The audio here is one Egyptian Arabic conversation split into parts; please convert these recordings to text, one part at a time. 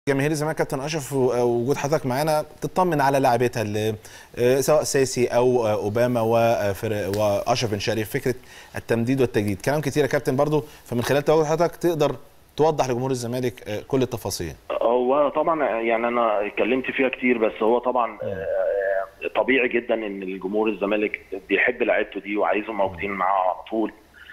جماهير الزمالك كابتن اشرف وجود حضرتك معانا تطمن على لاعبتها اللي آه، سواء ساسي او آه، اوباما وفر- واشرف بن شريف فكره التمديد والتجديد كلام كتير يا كابتن برضو فمن خلال تواجد حضرتك تقدر توضح لجمهور الزمالك آه، كل التفاصيل هو طبعا يعني انا اتكلمت فيها كتير بس هو طبعا آه، طبيعي جدا ان الجمهور الزمالك بيحب لعيبته دي وعايزهم موجودين معاه على طول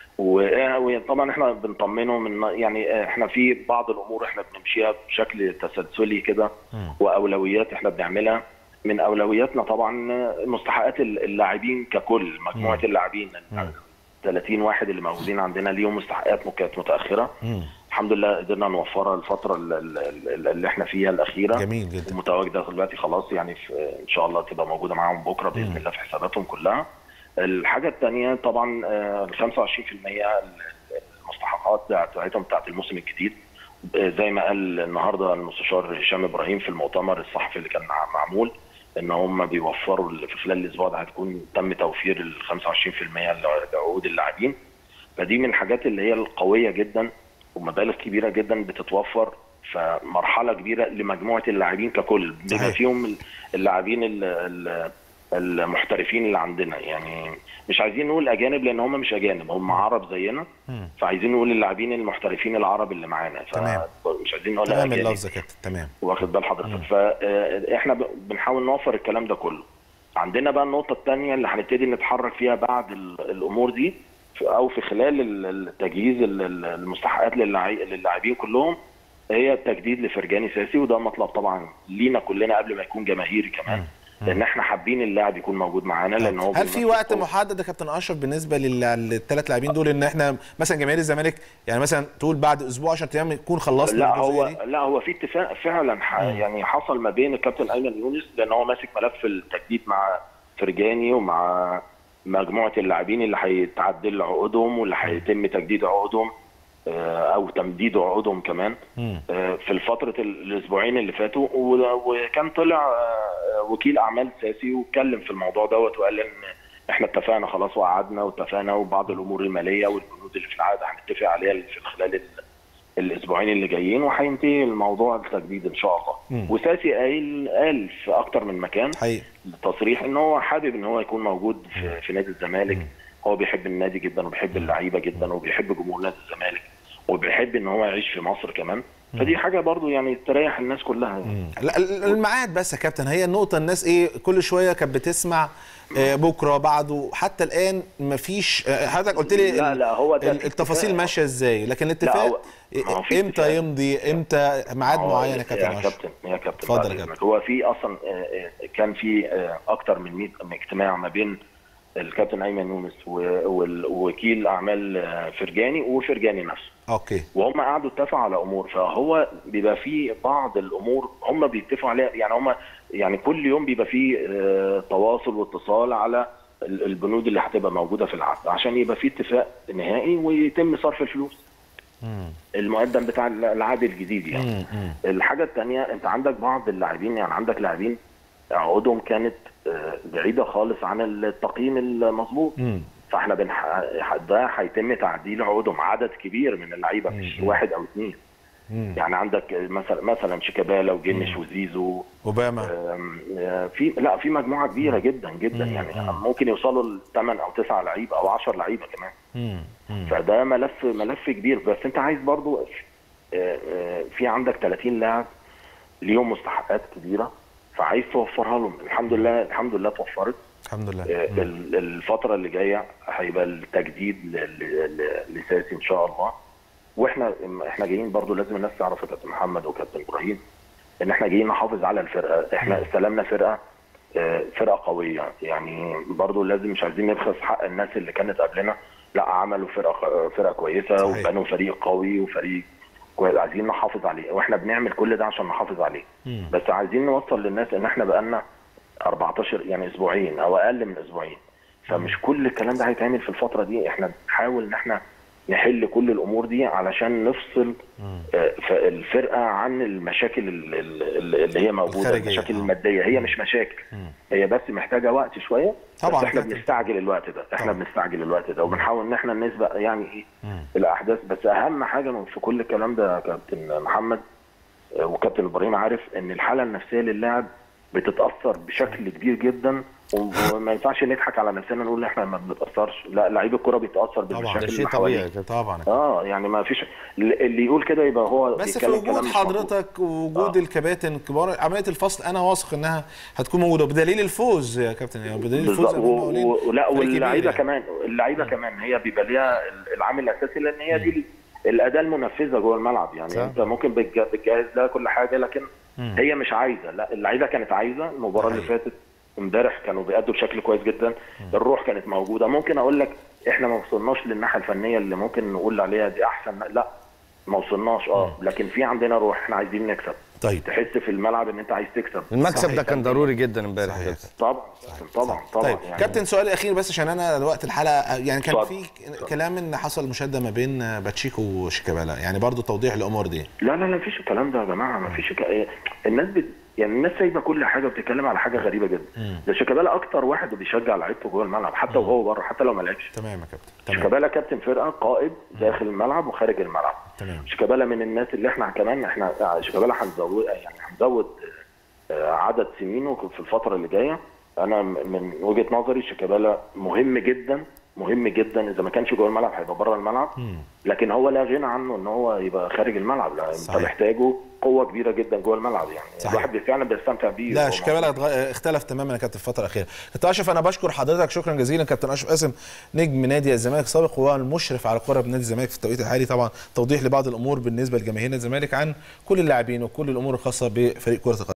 و- وطبعا احنا بنطمنه من يعني احنا في بعض الامور احنا بنمشيها بشكل تسلسلي كده واولويات احنا بنعملها من اولوياتنا طبعا مستحقات اللاعبين ككل مجموعه اللاعبين ال 30 واحد اللي موجودين عندنا ليهم مستحقات كانت متاخره الحمد لله قدرنا نوفرها الفتره ال- ال- ال- اللي احنا فيها الاخيره جميل جدا ومتواجده دلوقتي خلاص يعني في ان شاء الله تبقى موجوده معاهم بكره باذن الله في حساباتهم كلها. الحاجه الثانيه طبعا آه، ال 25% المستحقات بتاعتهم بتاعت الموسم الجديد آه، زي ما قال النهارده المستشار هشام ابراهيم في المؤتمر الصحفي اللي كان مع- معمول ان هم بيوفروا ال- في خلال الاسبوع ده هتكون تم توفير ال 25% لعقود اللاعبين فدي من الحاجات اللي هي القويه جدا ومبالغ كبيره جدا بتتوفر فمرحله كبيره لمجموعه اللاعبين ككل بما صحيح. فيهم اللاعبين ال- ال- المحترفين اللي عندنا يعني مش عايزين نقول اجانب لان هم مش اجانب هم عرب زينا مم. فعايزين نقول اللاعبين المحترفين العرب اللي معانا تمام. فمش عايزين نقول تمام أجانب. اللفظ يا كابتن تمام واخد بال حضرتك فاحنا بنحاول نوفر الكلام ده كله عندنا بقى النقطة الثانية اللي هنبتدي نتحرك فيها بعد ال- الأمور دي في- أو في خلال ال- التجهيز ال- ال- المستحقات للاعي- للاعبين كلهم هي التجديد لفرجاني ساسي وده مطلب طبعا لينا كلنا قبل ما يكون جماهيري كمان لأن احنا حابين اللاعب يكون موجود معانا لأن هو هل في بيمثل وقت قوة. محدد يا كابتن اشرف بالنسبه لل- للثلاث لاعبين دول ان احنا مثلا جماهير الزمالك يعني مثلا تقول بعد اسبوع 10 ايام يكون خلصنا لا الجزئية هو دي؟ لا هو في اتفاق فعلا ح- يعني حصل ما بين الكابتن ايمن يونس لان هو ماسك ملف التجديد مع فرجاني ومع مجموعه اللاعبين اللي هيتعدل عقودهم واللي هيتم تجديد عقودهم آه، او تمديد عقودهم كمان مم. آه، في الفتره ال- الاسبوعين اللي فاتوا و- وكان طلع آه، وكيل اعمال سياسي واتكلم في الموضوع دوت وقال ان احنا اتفقنا خلاص وقعدنا واتفقنا وبعض الامور الماليه والبنود اللي في العقد هنتفق عليها في خلال ال- الاسبوعين اللي جايين وهينتهي الموضوع التجديد ان شاء الله مم. وساسي قايل قال في اكتر من مكان حقيقي تصريح ان هو حابب ان هو يكون موجود في, في نادي الزمالك هو بيحب النادي جدا وبيحب اللعيبه جدا وبيحب جمهور نادي الزمالك وبيحب ان هو يعيش في مصر كمان فدي حاجه برضو يعني تريح الناس كلها يعني. لا ال- الميعاد بس يا كابتن هي النقطة الناس ايه كل شوية كانت بتسمع آه، بكرة بعده حتى الآن مفيش آه، حضرتك قلت لي لا، ال- لا، هو ده ال- في التفاصيل اتفاق. ماشية ازاي لكن هو- الاتفاق ما هو في امتى اتفاق. يمضي امتى ميعاد آه، معين يا كابتن يا اشرف كابتن يا كابتن اتفضل بعد يا كابتن. إذنك. هو في اصلا آه، آه، كان في آه، اكتر من 100 اجتماع ما بين الكابتن ايمن يونس و- وال- ووكيل اعمال آه، فرجاني وفرجاني نفسه اوكي وهم قعدوا اتفقوا على امور فهو بيبقى في بعض الامور هم بيتفقوا عليها يعني هم يعني كل يوم بيبقى في آه، تواصل واتصال على ال- البنود اللي هتبقى موجوده في العقد عشان يبقى في اتفاق نهائي ويتم صرف الفلوس المقدم بتاع العقد الجديد يعني مم، مم. الحاجه الثانيه انت عندك بعض اللاعبين يعني عندك لاعبين عقودهم كانت آه، بعيده خالص عن التقييم المظبوط مم. فاحنا بنح... ده هيتم تعديل عقودهم عدد كبير من اللعيبه مش واحد او اثنين مم. يعني عندك مثلا مثلا شيكابالا وجنش وزيزو اوباما آم، آه، في لا في مجموعه كبيره جدا جدا يعني ممكن يوصلوا لثمان او تسع لعيبه او 10 لعيبه كمان مم. مم. فده ملف ملف كبير بس انت عايز برضو آه، آه، في عندك 30 لاعب ليهم مستحقات كبيره فعايز توفرها لهم الحمد لله الحمد لله توفرت الحمد لله آه، ال- الفتره اللي جايه هيبقى التجديد ل- ل- ل- لساسي ان شاء الله واحنا احنا جايين برضو لازم الناس تعرف يا كابتن محمد وكابتن ابراهيم ان احنا جايين نحافظ على الفرقه احنا استلمنا فرقه آه، فرقه قويه يعني برضو لازم مش عايزين نبخس حق الناس اللي كانت قبلنا لا عملوا فرقه فرقه كويسه صحيح. وبنوا فريق قوي وفريق كويس عايزين نحافظ عليه واحنا بنعمل كل ده عشان نحافظ عليه مم. بس عايزين نوصل للناس ان احنا بقالنا 14 يعني اسبوعين او اقل من اسبوعين فمش كل الكلام ده هيتعمل في الفتره دي احنا بنحاول ان احنا نحل كل الامور دي علشان نفصل آه، ف- الفرقه عن المشاكل ال- ال- اللي هي موجوده الخارجية. المشاكل آه. الماديه هي مش مشاكل هي بس محتاجه وقت شويه طبعاً بس احنا كابتن. بنستعجل الوقت ده احنا طبعاً. بنستعجل الوقت ده وبنحاول ان احنا نسبق يعني ايه مم. الاحداث بس اهم حاجه من في كل الكلام ده يا كابتن محمد آه، وكابتن ابراهيم عارف ان الحاله النفسيه للاعب بتتاثر بشكل كبير جدا وما ينفعش نضحك على نفسنا نقول احنا ما بنتاثرش لا لعيب الكره بيتاثر طبعا بالمشاكل ده شيء اللي حواليه. طبيعي كده طبعا اه يعني ما فيش اللي يقول كده يبقى هو بس في بيتكلم كلام وجود مش مظبوط. حضرتك ووجود آه. الكباتن الكبار عمليه الفصل انا واثق انها هتكون موجوده بدليل الفوز يا كابتن يعني بدليل الفوز بالظبط أمام و- المقاولين. و- ولا فريق كبير واللعيبه يعني. كمان اللعيبه كمان هي بيبقى ليها العامل الاساسي لان هي دي ال- الاداه المنفذه جوه الملعب يعني صح. انت ممكن بتج- بتجهز لها كل حاجه لكن هي مش عايزه لا اللعيبه كانت عايزه المباراه اللي صحيح. فاتت امبارح كانوا بيأدوا بشكل كويس جدا الروح كانت موجوده ممكن اقول لك احنا ما وصلناش للناحيه الفنيه اللي ممكن نقول عليها دي احسن لا ما وصلناش اه لكن في عندنا روح احنا عايزين نكسب طيب تحس في الملعب ان انت عايز تكسب المكسب صحيح. ده كان ضروري جدا امبارح صحيح. كده. طبعا طبعا طبعا طيب يعني كابتن سؤال اخير بس عشان انا وقت الحلقه يعني كان اتفضل. في كلام ان حصل مشاده ما بين باتشيكو وشيكابالا يعني برضو توضيح الامور دي لا لا لا مفيش الكلام ده يا جماعه مفيش ك... الناس بت... يعني الناس سايبه كل حاجه وبتتكلم على حاجه غريبه جدا ده شيكابالا اكتر واحد بيشجع لعيبته جوه الملعب حتى وهو بره حتى لو ما لعبش تمام يا كابتن تمام شيكابالا كابتن فرقه قائد داخل الملعب وخارج الملعب تمام شيكابالا من الناس اللي احنا كمان احنا شيكابالا هنزود يعني هنزود آه، عدد سنينه في الفتره اللي جايه انا من وجهه نظري شيكابالا مهم جدا مهم جدا اذا ما كانش جوه الملعب هيبقى بره الملعب لكن هو لا غنى عنه ان هو يبقى خارج الملعب لا انت صحيح. محتاجه قوه كبيره جدا جوه الملعب يعني صحيح. الواحد فعلا بيستمتع بيه لا هو شيكابالا اتغ- اختلف تماما يا كابتن في الفتره الاخيره كابتن اشرف انا بشكر حضرتك شكرا جزيلا كابتن اشرف قاسم نجم نادي الزمالك السابق وهو المشرف على كره بنادي الزمالك في التوقيت الحالي طبعا توضيح لبعض الامور بالنسبه لجماهير نادي الزمالك عن كل اللاعبين وكل الامور الخاصه بفريق كره القدم